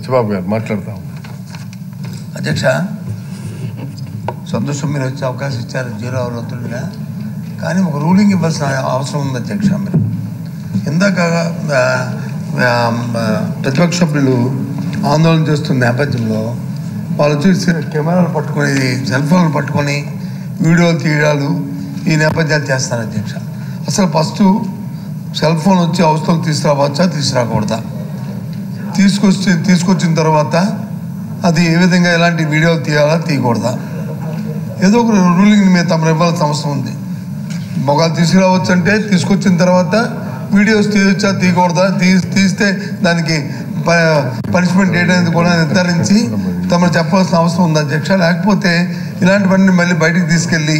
సత్యబాబు గారు మాట్లాడతాం అధ్యక్ష సంతోషం మీరు వచ్చే అవకాశం ఇచ్చారు జీరో అవర్ వద్దుగా కానీ ఒక రూలింగ్ ఇవ్వాల్సిన అవసరం ఉంది అధ్యక్ష మీరు ఇందాక ఆ, ఆ, ఆ, ప్రతిపక్ష సభ్యులు ఆందోళన చేస్తున్న నేపథ్యంలో వాళ్ళు చూసి కెమెరాలు పట్టుకొని సెల్ ఫోన్లు పట్టుకొని వీడియోలు తీయడాలు ఈ నేపథ్యాలు చేస్తారు అధ్యక్ష అసలు ఫస్ట్ సెల్ ఫోన్ వచ్చి అవసరం తీసుకురావచ్చా తీసుకురాకూడదా తీసుకొచ్చి తీసుకొచ్చిన తర్వాత అది ఏ విధంగా ఎలాంటి వీడియోలు తీయాలా తీయకూడదా ఏదో ఒక రూలింగ్ మీద తమరు ఇవ్వాల్సిన అవసరం ఉంది మొగాలు తీసుకురావచ్చు అంటే తీసుకొచ్చిన తర్వాత వీడియోస్ తీయొచ్చా తీయకూడదా తీ తీస్తే దానికి పనిష్మెంట్ ఏంటనేది కూడా నిర్ధారించి తమరు చెప్పాల్సిన అవసరం ఉంది అధ్యక్ష లేకపోతే ఇలాంటివన్నీ మళ్ళీ బయటికి తీసుకెళ్ళి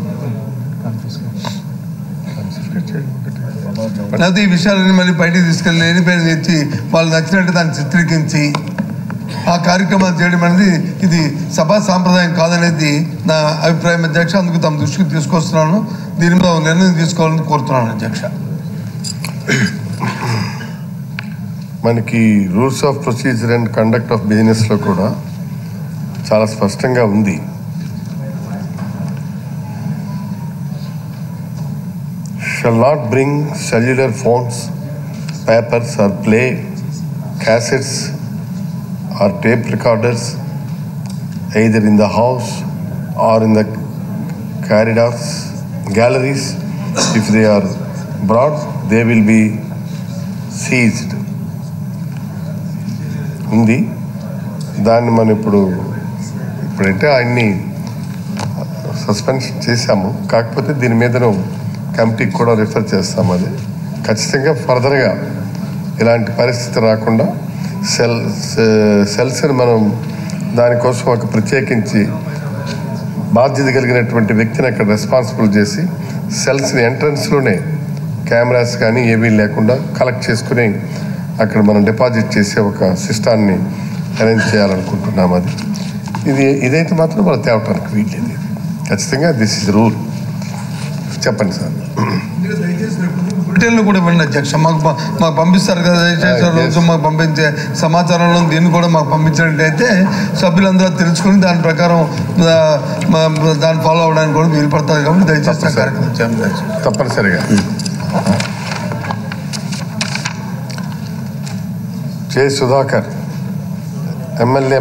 లేకపోతే ఈ విషయాలన్నీ మళ్ళీ బయటికి తీసుకెళ్ళి లేనిపోయిన తెచ్చి వాళ్ళు నచ్చినట్టు దాన్ని చిత్రీకరించి ఆ కార్యక్రమాలు చేయడం అనేది ఇది సభా సాంప్రదాయం కాదనేది నా అభిప్రాయం అధ్యక్ష అందుకు తమ దృష్టికి తీసుకొస్తున్నాను దీని మీద ఒక నిర్ణయం తీసుకోవాలని కోరుతున్నాను అధ్యక్ష మనకి rules of procedure and conduct of బిజినెస్లో కూడా చాలా స్పష్టంగా ఉంది shall not bring cellular phones papers or play cassettes or tape recorders either in the house or in the corridors, galleries. If they are brought, they will be seized. ఉంది దాన్ని మనం ఇప్పుడు ఇప్పుడంటే ఆయన్ని సస్పెన్షన్ చేశాము కాకపోతే దీని మీదను కమిటీకి కూడా రిఫర్ చేస్తాము అది ఖచ్చితంగా ఫర్దర్గా ఇలాంటి పరిస్థితి రాకుండా సెల్ సెల్స్ని మనం దానికోసం ఒక ప్రత్యేకించి బాధ్యత కలిగినటువంటి వ్యక్తిని అక్కడ రెస్పాన్సిబుల్ చేసి సెల్స్ని ఎంట్రన్స్లోనే కెమెరాస్ కానీ ఏమీ లేకుండా కలెక్ట్ చేసుకుని అక్కడ మనం డిపాజిట్ చేసే ఒక సిస్టాన్ని అరేంజ్ చేయాలనుకుంటున్నాం అది ఇది ఇదైతే మాత్రం మనం తేవటానికి వీల్లేదు ఖచ్చితంగా దిస్ ఇస్ రూల్ చెప్పండి సార్ బ్రిటన్లో కూడా ఇవ్వండి అధ్యక్ష మాకు ప- మాకు పంపిస్తారు కదా దయచేసి Ah, yes. రోజు మాకు పంపించే సమాచారంలో దీన్ని కూడా మాకు పంపించినట్టయితే సభ్యులందరూ తెలుసుకుని దాని ప్రకారం ఆ, మా- దాన్ని ఫాలో అవడానికి కూడా వీలు పడుతుంది కాబట్టి దయచేసి ఆ తప్పకుండా. కార్యక్రమం చేయండి దయచేసి. తప్పనిసరిగా J Sudhakar MLA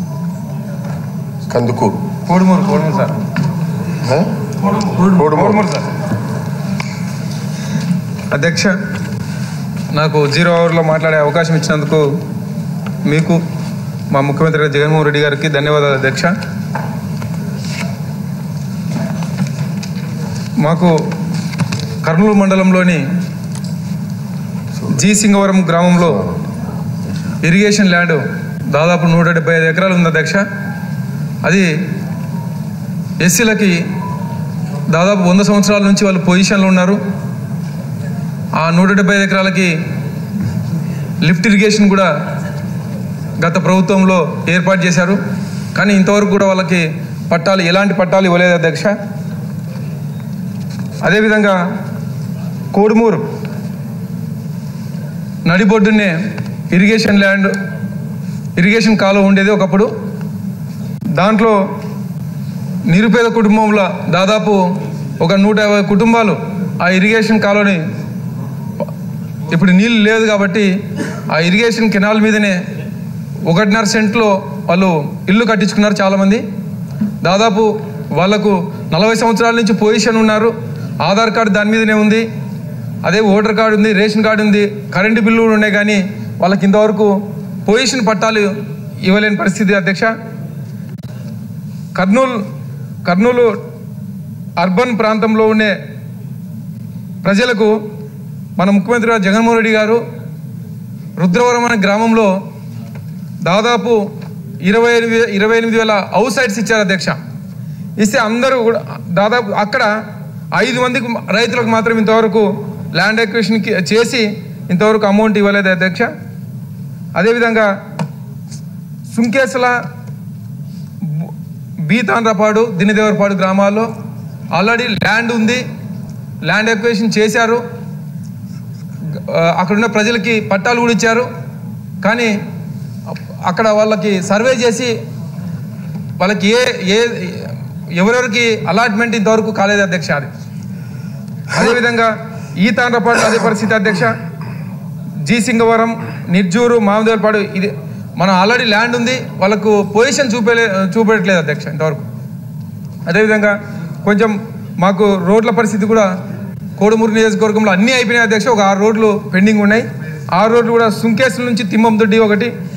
Kandukur Kodumuru Kodumuru sir ఆ? కోడుమూరు. కోడుమూరు సార్ అధ్యక్ష నాకు జీరో అవర్లో మాట్లాడే అవకాశం ఇచ్చినందుకు మీకు మా ముఖ్యమంత్రి గారు జగన్మోహన్ రెడ్డి గారికి ధన్యవాదాలు అధ్యక్ష మాకు కర్నూలు మండలంలోని జీ సింగవరం గ్రామంలో ఇరిగేషన్ ల్యాండ్ దాదాపు నూట డెబ్బై ఐదు ఎకరాలు ఉంది అధ్యక్ష అది ఎస్సీలకి దాదాపు వంద సంవత్సరాల నుంచి వాళ్ళు పొజిషన్లో ఉన్నారు ఆ నూట డెబ్బై ఐదు ఎకరాలకి లిఫ్ట్ ఇరిగేషన్ కూడా గత ప్రభుత్వంలో ఏర్పాటు చేశారు కానీ ఇంతవరకు కూడా వాళ్ళకి పట్టాలు ఎలాంటి పట్టాలు ఇవ్వలేదు అధ్యక్ష అదేవిధంగా కోడుమూరు నడిబొడ్డునే ఇరిగేషన్ ల్యాండ్ ఇరిగేషన్ కాలువ ఉండేది ఒకప్పుడు దాంట్లో నిరుపేద కుటుంబంలో దాదాపు ఒక నూట యాభై కుటుంబాలు ఆ ఇరిగేషన్ కాలువని ఇప్పుడు నీళ్ళు లేదు కాబట్టి ఆ ఇరిగేషన్ కెనాల్ మీదనే ఒకటిన్నర సెంట్లో వాళ్ళు ఇల్లు కట్టించుకున్నారు చాలామంది దాదాపు వాళ్ళకు నలభై సంవత్సరాల నుంచి పొజిషన్ ఉన్నారు ఆధార్ కార్డు దాని మీదనే ఉంది అదే ఓటర్ కార్డు ఉంది రేషన్ కార్డు ఉంది కరెంటు బిల్లు కూడా ఉన్నాయి కానీ వాళ్ళకి ఇంతవరకు పొజిషన్ పట్టాలు ఇవ్వలేని పరిస్థితి అధ్యక్ష కర్నూలు కర్నూలు అర్బన్ ప్రాంతంలో ఉండే ప్రజలకు మన ముఖ్యమంత్రి గారు జగన్మోహన్ రెడ్డి గారు రుద్రవరం అనే గ్రామంలో దాదాపు ఇరవై ఎనిమిది ఇరవై ఎనిమిది వేల హౌస్ సైట్స్ ఇచ్చారు అధ్యక్ష ఇస్తే అందరూ కూడా దాదాపు అక్కడ ఐదు మందికి రైతులకు మాత్రం ఇంతవరకు ల్యాండ్ ఎక్విషన్ చేసి ఇంతవరకు అమౌంట్ ఇవ్వలేదు అధ్యక్ష అదేవిధంగా సుంకేసల బీతాండ్రపాడు దినదేవరపాడు గ్రామాల్లో ఆల్రెడీ ల్యాండ్ ఉంది ల్యాండ్ ఎక్వేషన్ చేశారు ఆ, అక్కడున్న ప్రజలకి పట్టాలు కూడా ఇచ్చారు కానీ అక్కడ వాళ్ళకి సర్వే చేసి వాళ్ళకి ఏ ఏ ఎవరెవరికి అలాట్మెంట్ ఇంతవరకు కాలేదు అధ్యక్ష అది అదేవిధంగా ఈ తాండ్రపాడు అదే పరిస్థితి అధ్యక్ష జీ సింగవరం నిర్జూరు మామదేవపాడు ఇది మనం ఆల్రెడీ ల్యాండ్ ఉంది వాళ్ళకు పొజిషన్ చూపలే చూపెట్టలేదు అధ్యక్ష ఇంతవరకు అదేవిధంగా కొంచెం మాకు రోడ్ల పరిస్థితి కూడా కోడుమూరు నియోజకవర్గంలో అన్నీ అయిపోయినాయి అధ్యక్ష ఒక ఆరు రోడ్లు పెండింగ్ ఉన్నాయి ఆరు రోడ్లు కూడా సుంకేశ్వర నుంచి తిమ్మం దొడ్డి ఒకటి